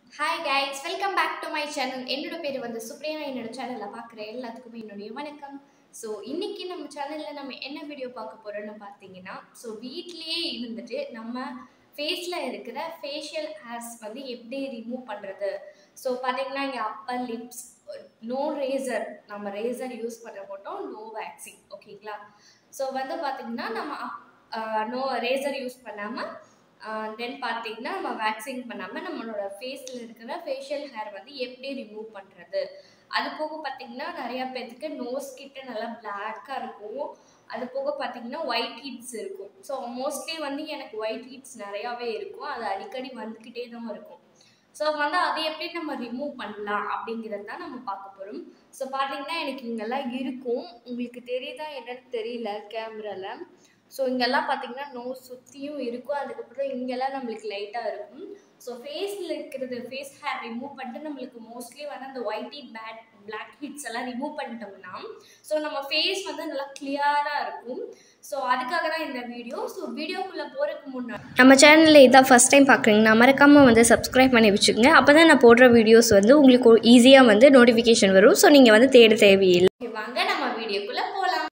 hi guys welcome back to my channel என்னோட பேர் வந்து சுப்ரியா என்னோட சேனலில் பார்க்குற எல்லாத்துக்குமே என்னுடைய வணக்கம் ஸோ இன்னைக்கு நம்ம சேனலில் நம்ம என்ன வீடியோ பார்க்க போகிறோம்னு பார்த்தீங்கன்னா ஸோ வீட்லேயே இருந்துட்டு நம்ம ஃபேஸில் இருக்கிற ஃபேஷியல் ஹேர்ஸ் வந்து எப்படி ரிமூவ் பண்ணுறது ஸோ பார்த்தீங்கன்னா இங்கே அப்பர் லிப்ஸ் நோ ரேசர் நம்ம ரேசர் யூஸ் பண்ண மாட்டோம் நோ வேக்சிங் ஓகேங்களா ஸோ வந்து பார்த்தீங்கன்னா நம்ம நோ ரேசர் யூஸ் பண்ணாமல் தென் பார்த்தீங்கன்னா நம்ம வேக்சிங் பண்ணாமல் நம்மளோட ஃபேஸில் இருக்கிற ஃபேஷியல் ஹேர் வந்து எப்படி ரிமூவ் பண்ணுறது அது போக பார்த்தீங்கன்னா நிறையா பேர்த்துக்கு நோஸ் கிட்ட நல்லா பிளாக்காக இருக்கும் அது போக பார்த்தீங்கன்னா ஒயிட் ஹீட்ஸ் இருக்கும் ஸோ மோஸ்ட்லி வந்து எனக்கு ஒயிட் ஹீட்ஸ் நிறையாவே இருக்கும் அது அடிக்கடி வந்துக்கிட்டே தான் இருக்கும் ஸோ வந்து அதை எப்படி நம்ம ரிமூவ் பண்ணலாம் அப்படிங்கிறது தான் நம்ம பார்க்க போகிறோம் ஸோ பார்த்தீங்கன்னா எனக்கு இங்கெல்லாம் இருக்கும் உங்களுக்கு தெரியுதா என்னன்னு தெரியல கேமராவில் ஸோ இங்கெல்லாம் பார்த்தீங்கன்னா நோஸ் சுற்றியும் இருக்கும் அதுக்கப்புறம் இங்கெல்லாம் நம்மளுக்கு லைட்டாக இருக்கும் ஸோ ஃபேஸில் இருக்கிறது ஃபேஸ் ஹேர் ரிமூவ் பண்ணிட்டு நம்மளுக்கு மோஸ்ட்லி வந்து அந்த ஒயிட்டி பேட் பிளாக் ஹிட்ஸ் எல்லாம் ரிமூவ் பண்ணிட்டோம்னா ஸோ நம்ம ஃபேஸ் வந்து நல்லா கிளியராக இருக்கும் ஸோ அதுக்காக தான் இந்த வீடியோ ஸோ வீடியோக்குள்ளே போகிறதுக்கு முன்னாடி நம்ம சேனலில் இதான் ஃபஸ்ட் டைம் பார்க்குறீங்கன்னா மறக்காமல் வந்து சப்ஸ்கிரைப் பண்ணி வச்சுக்கோங்க அப்போ தான் நான் போடுற வீடியோஸ் வந்து உங்களுக்கு ஈஸியாக வந்து நோட்டிஃபிகேஷன் வரும் ஸோ நீங்கள் வந்து தேட தேவையில்லை Okay, வாங்க நம்ம வீடியோக்குள்ளே போகலாம்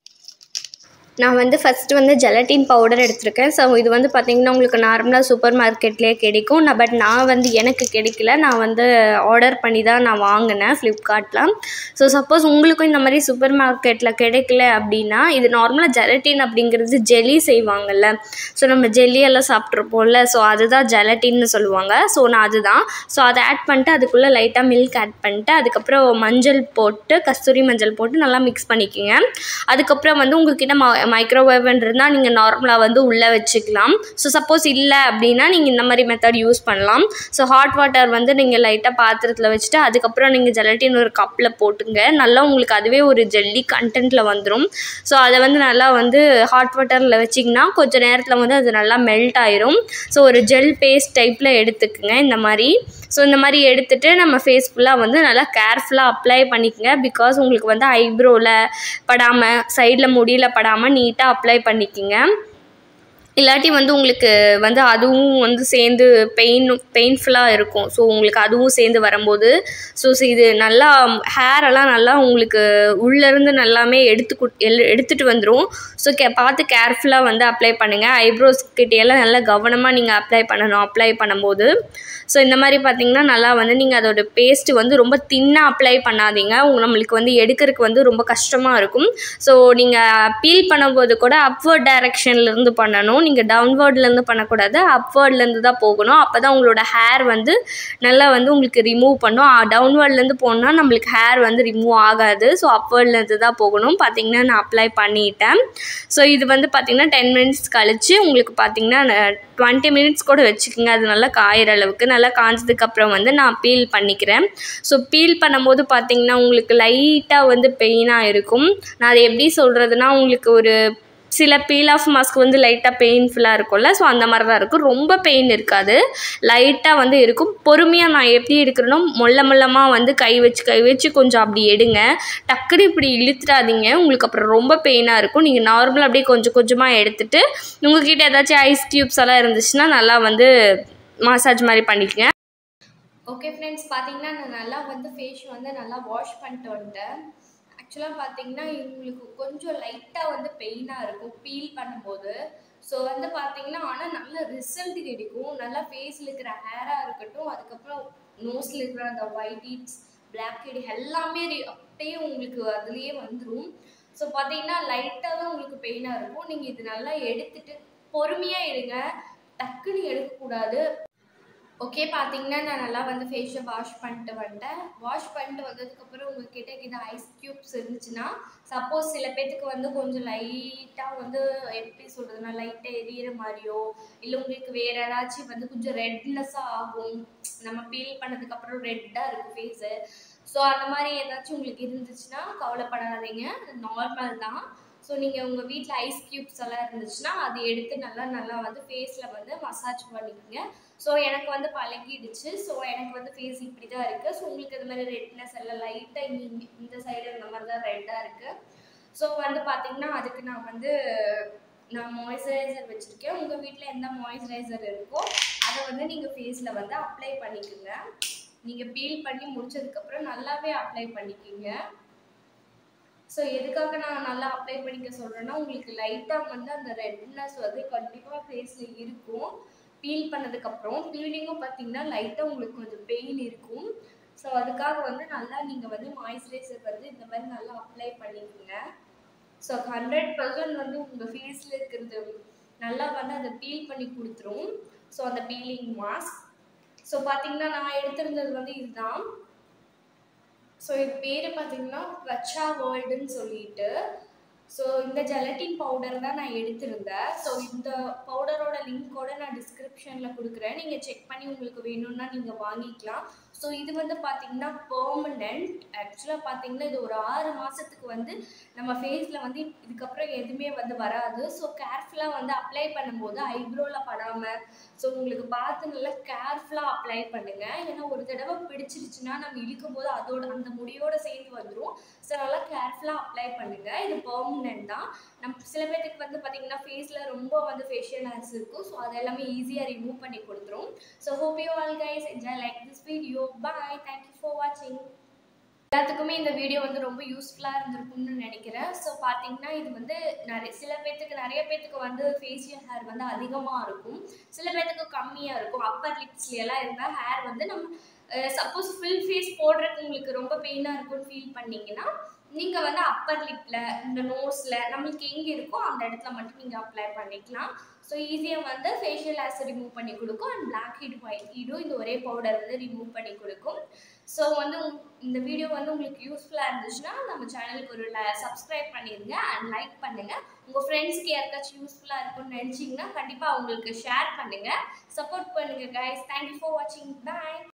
நான் வந்து ஃபஸ்ட்டு வந்து ஜெலட்டின் பவுடர் எடுத்திருக்கேன் ஸோ இது வந்து பார்த்திங்கன்னா உங்களுக்கு நார்மலாக சூப்பர் மார்க்கெட்லேயே கிடைக்கும் நான் பட் நான் வந்து எனக்கு கிடைக்கல நான் வந்து ஆர்டர் பண்ணி தான் நான் வாங்கினேன் ஃப்ளிப்கார்ட்டில் ஸோ சப்போஸ் உங்களுக்கும் இந்த மாதிரி சூப்பர் மார்க்கெட்டில் கிடைக்கல அப்படின்னா இது நார்மலாக ஜெலட்டின் அப்படிங்கிறது ஜெல்லி செய்வாங்கல்ல ஸோ நம்ம ஜெல்லி எல்லாம் சாப்பிட்ருப்போம்ல ஸோ அதுதான் ஜெலட்டின்னு சொல்லுவாங்க ஸோ நான் அதுதான் ஸோ அதை ஆட் பண்ணிட்டு அதுக்குள்ளே லைட்டாக மில்க் ஆட் பண்ணிட்டு அதுக்கப்புறம் மஞ்சள் போட்டு கஸ்தூரி மஞ்சள் போட்டு நல்லா மிக்ஸ் பண்ணிக்கோங்க அதுக்கப்புறம் வந்து உங்கள்கிட்ட ம மைக்ரோவேவ்னு இருந்தால் நீங்கள் நார்மலாக வந்து உள்ளே வச்சுக்கலாம் ஸோ சப்போஸ் இல்லை அப்படின்னா நீங்கள் இந்த மாதிரி மெத்தட் யூஸ் பண்ணலாம் ஸோ ஹாட் வாட்டர் வந்து நீங்கள் லைட்டாக பாத்திரத்தில் வச்சுட்டு அதுக்கப்புறம் நீங்கள் ஜெலட்டின் ஒரு கப்பில் போட்டுங்க நல்லா உங்களுக்கு அதுவே ஒரு ஜெல்லி கண்டென்ட்டில் வந்துடும் ஸோ அதை வந்து நல்லா வந்து ஹாட் வாட்டரில் வச்சிங்கன்னா கொஞ்சம் நேரத்தில் வந்து அது நல்லா மெல்ட் ஆயிரும் ஸோ ஒரு ஜெல் பேஸ்ட் டைப்பில் எடுத்துக்குங்க இந்த மாதிரி ஸோ இந்த மாதிரி எடுத்துகிட்டு நம்ம ஃபேஸ் ஃபுல்லாக வந்து நல்லா கேர்ஃபுல்லாக அப்ளை பண்ணிக்கங்க பிகாஸ் உங்களுக்கு வந்து ஐப்ரோவில் படாமல் சைடில் முடியில் படாமல் நீட்டாக அப்ளை பண்ணிக்கோங்க இல்லாட்டி வந்து உங்களுக்கு வந்து அதுவும் வந்து சேர்ந்து பெயின் பெயின்ஃபுல்லாக இருக்கும் ஸோ உங்களுக்கு அதுவும் சேர்ந்து வரும்போது ஸோ இது நல்லா ஹேரெல்லாம் நல்லா உங்களுக்கு உள்ளேருந்து நல்லாமே எடுத்து கு எல் எடுத்துகிட்டு வந்துடும் ஸோ கே பார்த்து கேர்ஃபுல்லாக வந்து அப்ளை பண்ணுங்கள் ஐப்ரோஸ் கிட்டேயெல்லாம் நல்லா கவனமாக நீங்கள் அப்ளை பண்ணணும் அப்ளை பண்ணும்போது ஸோ இந்த மாதிரி பார்த்தீங்கன்னா நல்லா வந்து நீங்கள் அதோட பேஸ்ட்டு வந்து ரொம்ப தின்னாக அப்ளை பண்ணாதீங்க உங்க நம்மளுக்கு வந்து எடுக்கிறதுக்கு வந்து ரொம்ப கஷ்டமாக இருக்கும் ஸோ நீங்கள் பீல் பண்ணும்போது கூட அப்வர்ட் டைரெக்ஷன்லேருந்து பண்ணணும் நீங்கள் டவுன்வேர்ட்லேருந்து பண்ணக்கூடாது அப்வேர்ட்லேருந்து தான் போகணும் அப்போ தான் உங்களோட ஹேர் வந்து நல்லா வந்து உங்களுக்கு ரிமூவ் பண்ணும் டவுன்வேர்ட்லேருந்து போனால் நம்மளுக்கு ஹேர் வந்து ரிமூவ் ஆகாது ஸோ அப்வேர்ட்லேருந்து தான் போகணும் பார்த்தீங்கன்னா நான் அப்ளை பண்ணிட்டேன் ஸோ இது வந்து பார்த்திங்கன்னா டென் மினிட்ஸ் கழித்து உங்களுக்கு பார்த்திங்கன்னா டுவெண்ட்டி மினிட்ஸ் கூட வச்சுக்கோங்க அது நல்லா காயிற அளவுக்கு நல்லா காஞ்சதுக்கப்புறம் வந்து நான் பீல் பண்ணிக்கிறேன் ஸோ பீல் பண்ணும்போது பார்த்திங்கன்னா உங்களுக்கு லைட்டாக வந்து பெயினாக இருக்கும் நான் அதை எப்படி சொல்கிறதுனா உங்களுக்கு ஒரு சில பீல் ஆஃப் மாஸ்க் வந்து லைட்டாக பெயின்ஃபுல்லாக இருக்கும்ல ஸோ அந்த மாதிரி தான் இருக்கும் ரொம்ப பெயின் இருக்காது லைட்டாக வந்து இருக்கும் பொறுமையாக நான் எப்படி எடுக்கிறேனோ மொல்ல மொல்லமாக வந்து கை வச்சு கை வச்சு கொஞ்சம் அப்படி எடுங்க டக்குன்னு இப்படி இழுத்துடாதீங்க உங்களுக்கு அப்புறம் ரொம்ப பெயினாக இருக்கும் நீங்கள் நார்மலாக அப்படியே கொஞ்சம் கொஞ்சமாக எடுத்துகிட்டு உங்கள்கிட்ட ஏதாச்சும் ஐஸ் க்யூப்ஸ் எல்லாம் இருந்துச்சுன்னா நல்லா வந்து மசாஜ் மாதிரி பண்ணிக்கங்க ஓகே ஃப்ரெண்ட்ஸ் பார்த்தீங்கன்னா நான் நல்லா வந்து ஃபேஸ் வந்து நல்லா வாஷ் பண்ணிட்டு வந்துட்டேன் ஆக்சுவலாக பார்த்தீங்கன்னா இவங்களுக்கு கொஞ்சம் லைட்டாக வந்து பெயினாக இருக்கும் பீல் பண்ணும்போது ஸோ வந்து பார்த்தீங்கன்னா ஆனால் நல்ல ரிசல்ட் கிடைக்கும் நல்லா ஃபேஸில் இருக்கிற ஹேராக இருக்கட்டும் அதுக்கப்புறம் நோஸில் இருக்கிற அந்த ஒயிட் ஹீட்ஸ் பிளாக் ஹெட் எல்லாமே re- அப்படியே உங்களுக்கு அதுலேயே வந்துடும் ஸோ பார்த்தீங்கன்னா லைட்டாக தான் உங்களுக்கு பெயினாக இருக்கும் நீங்கள் இது நல்லா எடுத்துட்டு பொறுமையாக எடுங்க டக்குன்னு எடுக்கக்கூடாது ஓகே பார்த்தீங்கன்னா நான் நல்லா வந்து ஃபேஷியல் வாஷ் பண்ணிட்டு வந்துட்டேன் வாஷ் பண்ணிட்டு வந்ததுக்கப்புறம் உங்ககிட்ட கிட்ட ஐஸ் க்யூப்ஸ் இருந்துச்சுன்னா சப்போஸ் சில பேர்த்துக்கு வந்து கொஞ்சம் லைட்டாக வந்து எப்படி சொல்கிறதுனா லைட்டாக எரியிற மாதிரியோ இல்லை உங்களுக்கு வேறு ஏதாச்சும் வந்து கொஞ்சம் ரெட்னஸ்ஸாக ஆகும் நம்ம பீல் பண்ணதுக்கப்புறம் ரெட்டாக இருக்கும் ஃபேஸு ஸோ அந்த மாதிரி ஏதாச்சும் உங்களுக்கு இருந்துச்சுன்னா கவலைப்படாதீங்க நார்மல் தான் ஸோ நீங்கள் உங்கள் வீட்டில் ஐஸ் க்யூப்ஸ் எல்லாம் இருந்துச்சுன்னா அது எடுத்து நல்லா நல்லா வந்து ஃபேஸில் வந்து மசாஜ் பண்ணிக்கோங்க ஸோ எனக்கு வந்து பழகிடுச்சு ஸோ எனக்கு வந்து ஃபேஸ் இப்படி தான் இருக்குது ஸோ உங்களுக்கு இது மாதிரி ரெட்னஸ் எல்லாம் லைட்டாக இங்கே இந்த சைடு இந்த மாதிரி தான் ரெட்டாக இருக்குது ஸோ வந்து பார்த்தீங்கன்னா அதுக்கு நான் வந்து நான் மாய்ஸ்சரைசர் வச்சுருக்கேன் உங்கள் வீட்டில் எந்த மாய்ஸ்சரைசர் இருக்கோ அதை வந்து நீங்கள் ஃபேஸில் வந்து அப்ளை பண்ணிக்கோங்க நீங்கள் பீல் பண்ணி முடிச்சதுக்கப்புறம் நல்லாவே அப்ளை பண்ணிக்கிங்க ஸோ எதுக்காக நான் நல்லா அப்ளை பண்ணிக்க சொல்கிறேன்னா உங்களுக்கு லைட்டாக வந்து அந்த ரெட்னஸ் வந்து கண்டிப்பாக ஃபேஸில் இருக்கும் பீல் பண்ணதுக்கப்புறம் பீலிங்கும் பார்த்தீங்கன்னா லைட்டாக உங்களுக்கு கொஞ்சம் பெயின் இருக்கும் ஸோ அதுக்காக வந்து நல்லா நீங்கள் வந்து மாய்ஸ்சரைசர் வந்து இந்த மாதிரி நல்லா அப்ளை பண்ணிக்கோங்க ஸோ ஹண்ட்ரட் பர்சன்ட் வந்து உங்கள் ஃபேஸில் இருக்கிறது நல்லா வந்து அதை பீல் பண்ணி கொடுத்துரும் ஸோ அந்த பீலிங் மாஸ்க் ஸோ பார்த்தீங்கன்னா நான் எடுத்திருந்தது வந்து இதுதான் ஸோ இது பேர் பார்த்தீங்கன்னா வச்சா வேர்ல்டுன்னு சொல்லிட்டு ஸோ இந்த ஜெலட்டின் பவுடர் தான் நான் எடுத்திருந்தேன் ஸோ இந்த பவுடரோட லிங்கோட நான் டிஸ்கிரிப்ஷனில் கொடுக்குறேன் நீங்கள் செக் பண்ணி உங்களுக்கு வேணும்னா நீங்கள் வாங்கிக்கலாம் ஸோ இது வந்து பார்த்தீங்கன்னா பெர்மனண்ட் ஆக்சுவலாக பார்த்தீங்கன்னா இது ஒரு ஆறு மாதத்துக்கு வந்து நம்ம ஃபேஸில் வந்து இதுக்கப்புறம் எதுவுமே வந்து வராது ஸோ கேர்ஃபுல்லாக வந்து அப்ளை பண்ணும்போது ஐப்ரோவில் படாமல் ஸோ உங்களுக்கு பார்த்து நல்லா கேர்ஃபுல்லாக அப்ளை பண்ணுங்கள் ஏன்னா ஒரு தடவை பிடிச்சிருச்சுன்னா நம்ம இழுக்கும் போது அதோட அந்த முடியோட சேர்ந்து வந்துடும் ஸோ நல்லா கேர்ஃபுல்லாக அப்ளை பண்ணுங்கள் இது பெர்மனன்ட் தான் நம்ம சில பேர்த்துக்கு வந்து பார்த்தீங்கன்னா ஃபேஸில் ரொம்ப வந்து ஃபேஷியல் ஹேர்ஸ் இருக்கும் ஸோ அது எல்லாமே ஈஸியாக ரிமூவ் பண்ணி கொடுத்துரும் so hope you all guys enjoy like this video bye thank you for வாட்சிங் எல்லாத்துக்குமே இந்த வீடியோ வந்து ரொம்ப யூஸ்ஃபுல்லாக இருந்திருக்கும்னு நினைக்கிறேன் ஸோ பார்த்தீங்கன்னா இது வந்து நிறைய சில பேர்த்துக்கு நிறைய பேர்த்துக்கு வந்து ஃபேஷியல் ஹேர் வந்து அதிகமாக இருக்கும் சில பேர்த்துக்கு கம்மியாக இருக்கும் அப்பர் லிப்ஸ்ல எல்லாம் இருந்தால் ஹேர் வந்து நம்ம சப்போஸ் ஃபுல் ஃபேஸ் போடுறதுக்கு உங்களுக்கு ரொம்ப பெயினாக இருக்கும்னு ஃபீல் பண்ணீங்கன்னா நீங்கள் வந்து அப்பர் லிப்பில் இந்த நோஸில் நம்மளுக்கு எங்கே இருக்கோ அந்த இடத்துல மட்டும் நீங்கள் அப்ளை பண்ணிக்கலாம் ஸோ ஈஸியாக வந்து ஃபேஷியல் ஹேர்ஸ் ரிமூவ் பண்ணி கொடுக்கும் அண்ட் பிளாக் ஹீட் ஒயிட் ஹீடும் இந்த ஒரே பவுடர் வந்து ரிமூவ் பண்ணி கொடுக்கும் ஸோ வந்து உங்- இந்த வீடியோ வந்து உங்களுக்கு யூஸ்ஃபுல்லாக இருந்துச்சுன்னா நம்ம சேனலுக்கு ஒரு சப்ஸ்கிரைப் பண்ணிடுங்க அண்ட் லைக் பண்ணுங்கள் உங்கள் ஃப்ரெண்ட்ஸ்க்கு யாருக்காச்சும் யூஸ்ஃபுல்லாக இருக்கும்னு நினச்சிங்கன்னா கண்டிப்பாக அவங்களுக்கு ஷேர் பண்ணுங்கள் சப்போர்ட் பண்ணுங்கள் கைஸ் தேங்க்யூ ஃபார் வாட்சிங் பாய்